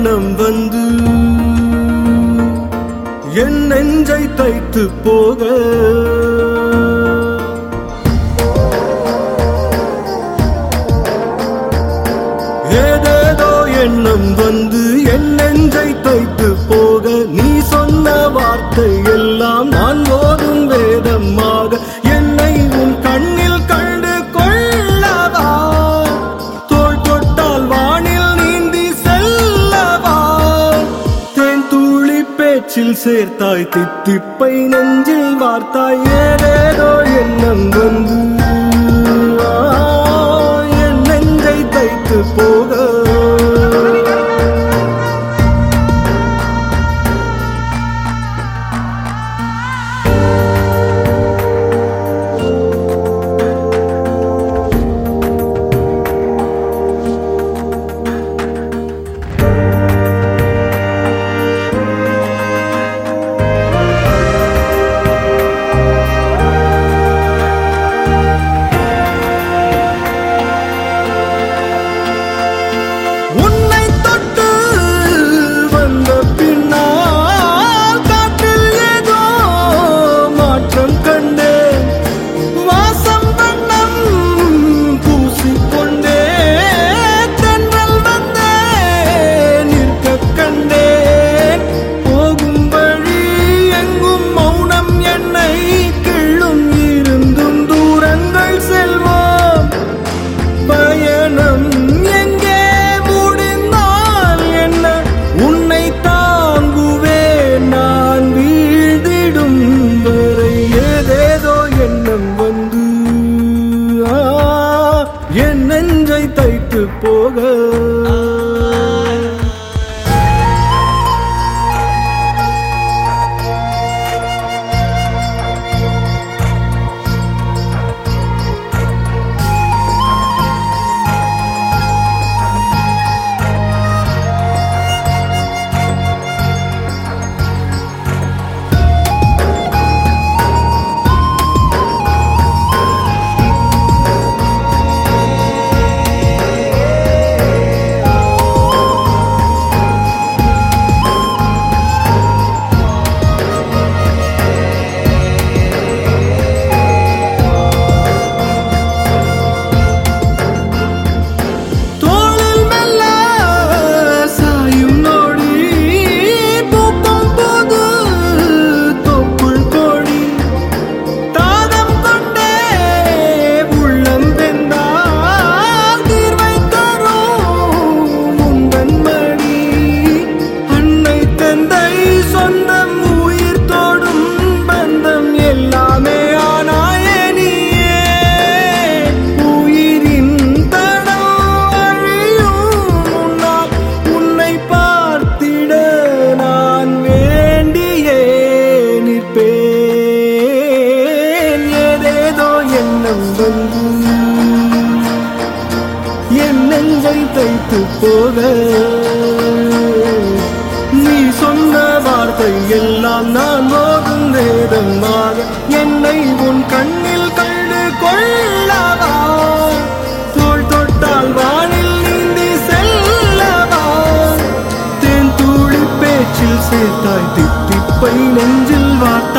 எண்ணம் வந்து என் நெஞ்சை தைத்து போக ஏதேதோ எண்ணம் வந்து என் நெஞ்சை தைத்து போக நீ சொன்ன வார்த்தை எல்லாம் நான் ஓதும் வேதமாக என்னை உன் கண்ணில் கண்டு கொள்ளவா தோள் தொட்டால் வானில் நீந்தி செல்லவா தேன் தூளி பேச்சில் சேர்த்தாய் தித்திப்பை நெஞ்சில் வார்த்தாய் ஏதேதோ எண்ணம் வந்து ஆ, என் நெஞ்சை தைத்து போக உன்னை தொட்டு வந்த பின்னால் காற்றில் ஏதோ மாற்றம் கண்டேன் வாசம் வண்ணம் பூசிக்கொண்டே தென்றல் வந்தே நிற்க கண்டேன் போகும் வழி எங்கும் மௌனம் என்னை கிள்ளும் இருந்தும் தூரங்கள் செல்வோம் பயணம் எங்கே முடிந்தால் என்ன உன்னை தாங்குவேன் நான் வீழ்ந்திடும் வரை ஏதேதோ எண்ணம் வந்து ஆ, என் நெஞ்சை தைத்து போக தோளில் மெல்ல சாயும் நொடி பூக்கும் போது தொப்புள் கொடி தாகம் கொண்டே உள்ளம் வெந்தால் தீர்வை தரும் உந்தன் மணி அன்னை தந்தை சொந்தம் உயிர் தோடும் பந்தம் எல்லாமே ஆனாயே நீயே உயிரின் தடம் அழியும் முன்னால் உன்னை பார்த்திட நான் வேண்டியே நிற்பேன் ஏதேதோ எண்ணம் வந்து என் நெஞ்சை தைத்து போக நீ சொன்ன வார்த்தை எல்லாம் நான் ஓதும் வேதமாக என்னை உன் கண்ணில் கண்டு கொள்ளவா தோள் தொட்டால் வானில் நீந்தி செல்லவா தேன் தூளி பேச்சில் சேர்த்தாய் தித்திப்பை நெஞ்சில் வார்த்தை